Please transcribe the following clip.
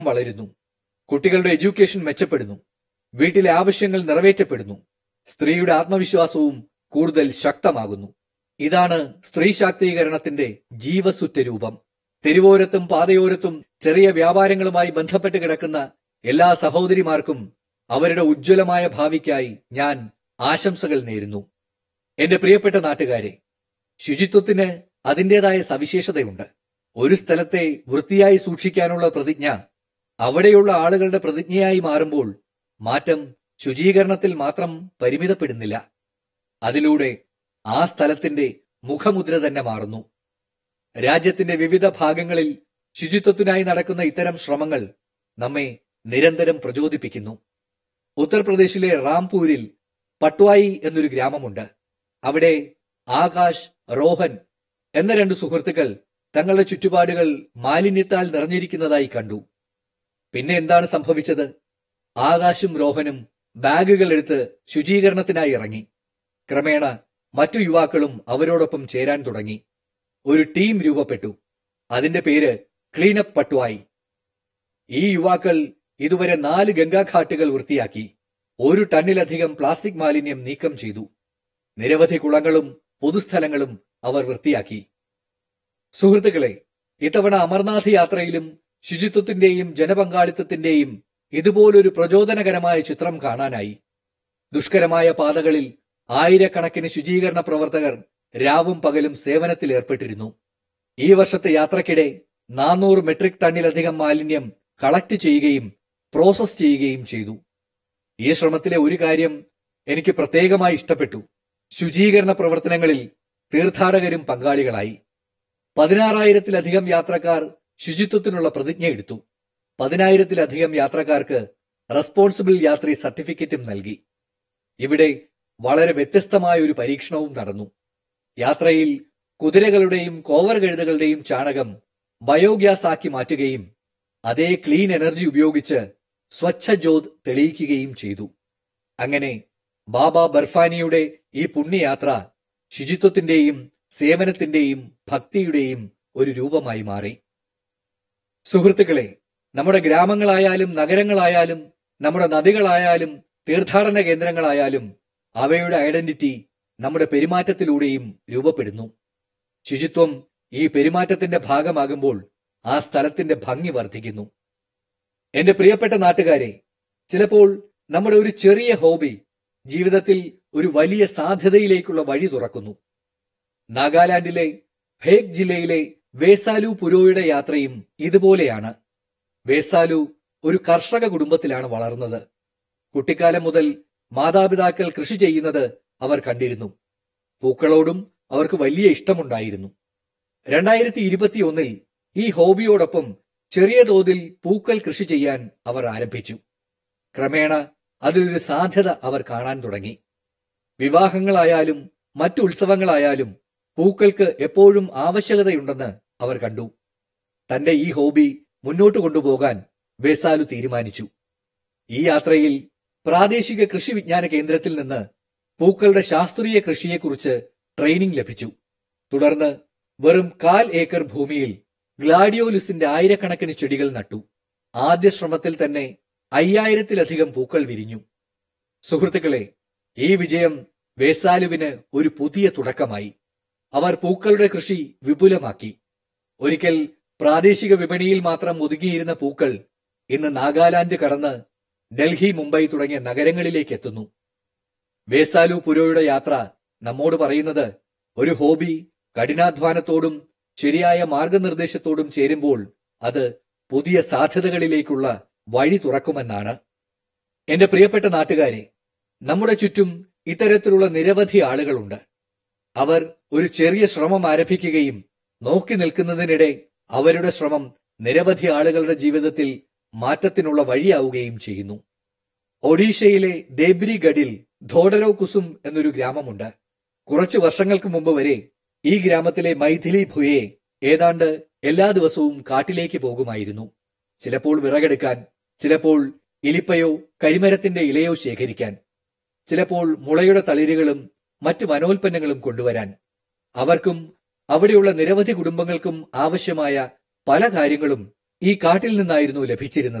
വളരുന്നു കുട്ടികളുടെ എഡ്യൂക്കേഷൻ മെച്ചപ്പെടുന്നു വീട്ടിലെ ആവശ്യങ്ങൾ നിറവേറ്റപ്പെടുന്നു സ്ത്രീയുടെ ആത്മവിശ്വാസവും കൂടുതൽ ശക്തമാകുന്നു ഇതാണ് സ്ത്രീ ശാക്തീകരണത്തിന്റെ ജീവസുറ്റ രൂപം തെരുവോരത്തും പാതയോരത്തും ചെറിയ വ്യാപാരങ്ങളുമായി ബന്ധപ്പെട്ട് കിടക്കുന്ന എല്ലാ സഹോദരിമാർക്കും അവരുടെ ഉജ്ജ്വലമായ ഭാവിക്കായി ഞാൻ ആശംസകൾ നേരുന്നു എന്റെ പ്രിയപ്പെട്ട നാട്ടുകാരെ ശുചിത്വത്തിന് അതിൻ്റെതായ സവിശേഷതയുണ്ട് ഒരു സ്ഥലത്തെ വൃത്തിയായി സൂക്ഷിക്കാനുള്ള പ്രതിജ്ഞ അവിടെയുള്ള ആളുകളുടെ പ്രതിജ്ഞയായി മാറുമ്പോൾ മാറ്റം ശുചീകരണത്തിൽ മാത്രം പരിമിതപ്പെടുന്നില്ല അതിലൂടെ ആ സ്ഥലത്തിന്റെ മുഖമുദ്ര തന്നെ മാറുന്നു രാജ്യത്തിന്റെ വിവിധ ഭാഗങ്ങളിൽ ശുചിത്വത്തിനായി നടക്കുന്ന ഇത്തരം ശ്രമങ്ങൾ നമ്മെ നിരന്തരം പ്രചോദിപ്പിക്കുന്നു ഉത്തർപ്രദേശിലെ റാംപൂരിൽ പട്വായി എന്നൊരു ഗ്രാമമുണ്ട് അവിടെ ആകാശ് റോഹൻ എന്ന രണ്ട് സുഹൃത്തുക്കൾ തങ്ങളുടെ ചുറ്റുപാടുകൾ മാലിന്യത്താൽ നിറഞ്ഞിരിക്കുന്നതായി കണ്ടു പിന്നെ എന്താണ് സംഭവിച്ചത് ആകാശും രോഹനും ബാഗുകൾ എടുത്ത് ശുചീകരണത്തിനായി ഇറങ്ങി ക്രമേണ മറ്റു യുവാക്കളും അവരോടൊപ്പം ചേരാൻ തുടങ്ങി ഒരു ടീം രൂപപ്പെട്ടു അതിന്റെ പേര് ക്ലീനപ്പ് പട്വായി ഈ യുവാക്കൾ ഇതുവരെ നാല് ഗംഗാഘാട്ടുകൾ വൃത്തിയാക്കി ഒരു ടണ്ണിലധികം പ്ലാസ്റ്റിക് മാലിന്യം നീക്കം ചെയ്തു നിരവധി കുളങ്ങളും പൊതുസ്ഥലങ്ങളും അവർ വൃത്തിയാക്കി സുഹൃത്തുക്കളെ ഇത്തവണ അമർനാഥ് യാത്രയിലും ശുചിത്വത്തിന്റെയും ജനപങ്കാളിത്തത്തിന്റെയും ഇതുപോലൊരു പ്രചോദനകരമായ ചിത്രം കാണാനായി ദുഷ്കരമായ പാതകളിൽ ആയിരക്കണക്കിന് ശുചീകരണ പ്രവർത്തകർ രാവും പകലും സേവനത്തിൽ ഏർപ്പെട്ടിരുന്നു ഈ വർഷത്തെ യാത്രക്കിടെ നാനൂറ് മെട്രിക് ടണ്ണിലധികം മാലിന്യം കളക്ട് ചെയ്യുകയും പ്രോസസ് ചെയ്യുകയും ചെയ്തു ഈ ശ്രമത്തിലെ ഒരു കാര്യം എനിക്ക് പ്രത്യേകമായി ഇഷ്ടപ്പെട്ടു ശുചീകരണ പ്രവർത്തനങ്ങളിൽ തീർത്ഥാടകരും പങ്കാളികളായി പതിനാറായിരത്തിലധികം യാത്രക്കാർ ശുചിത്വത്തിനുള്ള പ്രതിജ്ഞ എടുത്തു പതിനായിരത്തിലധികം യാത്രക്കാർക്ക് റെസ്പോൺസിബിൾ യാത്രി സർട്ടിഫിക്കറ്റും നൽകി ഇവിടെ വളരെ വ്യത്യസ്തമായ ഒരു പരീക്ഷണവും നടന്നു യാത്രയിൽ കുതിരകളുടെയും കോവർ കഴുതകളുടെയും ചാണകം ബയോഗ്യാസ് ആക്കി മാറ്റുകയും അതേ ക്ലീൻ എനർജി ഉപയോഗിച്ച് സ്വച്ഛ ജ്യോത് തെളിയിക്കുകയും ചെയ്തു അങ്ങനെ ബാബ ബർഫാനിയുടെ ഈ പുണ്യയാത്ര ശുചിത്വത്തിന്റെയും സേവനത്തിന്റെയും ഭക്തിയുടെയും ഒരു രൂപമായി മാറി സുഹൃത്തുക്കളെ നമ്മുടെ ഗ്രാമങ്ങളായാലും നഗരങ്ങളായാലും നമ്മുടെ നദികളായാലും തീർത്ഥാടന കേന്ദ്രങ്ങളായാലും അവയുടെ ഐഡന്റിറ്റി നമ്മുടെ പെരുമാറ്റത്തിലൂടെയും രൂപപ്പെടുന്നു ശുചിത്വം ഈ പെരുമാറ്റത്തിന്റെ ഭാഗമാകുമ്പോൾ ആ സ്ഥലത്തിന്റെ ഭംഗി വർദ്ധിക്കുന്നു എന്റെ പ്രിയപ്പെട്ട നാട്ടുകാരെ ചിലപ്പോൾ നമ്മുടെ ഒരു ചെറിയ ഹോബി ജീവിതത്തിൽ ഒരു വലിയ സാധ്യതയിലേക്കുള്ള വഴി തുറക്കുന്നു നാഗാലാൻഡിലെ ഭേക് ജില്ലയിലെ വേസാലു പുരോയുടെ യാത്രയും ഇതുപോലെയാണ് വേസാലു ഒരു കർഷക കുടുംബത്തിലാണ് വളർന്നത് കുട്ടിക്കാലം മുതൽ മാതാപിതാക്കൾ കൃഷി ചെയ്യുന്നത് അവർ കണ്ടിരുന്നു പൂക്കളോടും അവർക്ക് വലിയ ഇഷ്ടമുണ്ടായിരുന്നു രണ്ടായിരത്തി ഇരുപത്തിയൊന്നിൽ ഈ ഹോബിയോടൊപ്പം ചെറിയ തോതിൽ പൂക്കൾ കൃഷി ചെയ്യാൻ അവർ ആരംഭിച്ചു ക്രമേണ അതിലൊരു സാധ്യത അവർ കാണാൻ തുടങ്ങി വിവാഹങ്ങളായാലും മറ്റു ഉത്സവങ്ങളായാലും പൂക്കൾക്ക് എപ്പോഴും ആവശ്യകതയുണ്ടെന്ന് അവർ കണ്ടു തന്റെ ഈ ഹോബി മുന്നോട്ട് കൊണ്ടുപോകാൻ വേസാലു തീരുമാനിച്ചു ഈ യാത്രയിൽ പ്രാദേശിക കൃഷി വിജ്ഞാന കേന്ദ്രത്തിൽ നിന്ന് പൂക്കളുടെ ശാസ്ത്രീയ കൃഷിയെക്കുറിച്ച് ട്രെയിനിംഗ് ലഭിച്ചു തുടർന്ന് വെറും കാൽ ഏക്കർ ഭൂമിയിൽ ഗ്ലാഡിയോലിസിന്റെ ആയിരക്കണക്കിന് ചെടികൾ നട്ടു ആദ്യ ശ്രമത്തിൽ തന്നെ അയ്യായിരത്തിലധികം പൂക്കൾ വിരിഞ്ഞു സുഹൃത്തുക്കളെ ഈ വിജയം വേസാലുവിന് ഒരു പുതിയ തുടക്കമായി അവർ പൂക്കളുടെ കൃഷി വിപുലമാക്കി ഒരിക്കൽ പ്രാദേശിക വിപണിയിൽ മാത്രം ഒതുങ്ങിയിരുന്ന പൂക്കൾ ഇന്ന് നാഗാലാൻഡ് കടന്ന് ഡൽഹി മുംബൈ തുടങ്ങിയ നഗരങ്ങളിലേക്ക് എത്തുന്നു വേസാലു പുരോയുടെ യാത്ര നമ്മോട് പറയുന്നത് ഒരു ഹോബി കഠിനാധ്വാനത്തോടും ശരിയായ മാർഗനിർദ്ദേശത്തോടും ചേരുമ്പോൾ അത് പുതിയ സാധ്യതകളിലേക്കുള്ള വഴി തുറക്കുമെന്നാണ് എന്റെ പ്രിയപ്പെട്ട നാട്ടുകാരെ നമ്മുടെ ചുറ്റും ഇത്തരത്തിലുള്ള നിരവധി ആളുകളുണ്ട് അവർ ഒരു ചെറിയ ശ്രമം ആരംഭിക്കുകയും നോക്കി നിൽക്കുന്നതിനിടെ അവരുടെ ശ്രമം നിരവധി ആളുകളുടെ ജീവിതത്തിൽ മാറ്റത്തിനുള്ള വഴിയാവുകയും ചെയ്യുന്നു ഒഡീഷയിലെ ദേബ്രിഗഡിൽ ധോഡരോ കുസും എന്നൊരു ഗ്രാമമുണ്ട് കുറച്ചു വർഷങ്ങൾക്ക് മുമ്പ് വരെ ഈ ഗ്രാമത്തിലെ മൈഥിലി ഭുയെ ഏതാണ്ട് എല്ലാ ദിവസവും കാട്ടിലേക്ക് പോകുമായിരുന്നു ചിലപ്പോൾ വിറകെടുക്കാൻ ചിലപ്പോൾ ഇലിപ്പയോ കരിമരത്തിന്റെ ഇലയോ ശേഖരിക്കാൻ ചിലപ്പോൾ മുളയുടെ തളിരുകളും മറ്റു വനോൽപ്പന്നങ്ങളും കൊണ്ടുവരാൻ അവർക്കും അവിടെയുള്ള നിരവധി കുടുംബങ്ങൾക്കും ആവശ്യമായ പല കാര്യങ്ങളും ഈ കാട്ടിൽ നിന്നായിരുന്നു ലഭിച്ചിരുന്നത്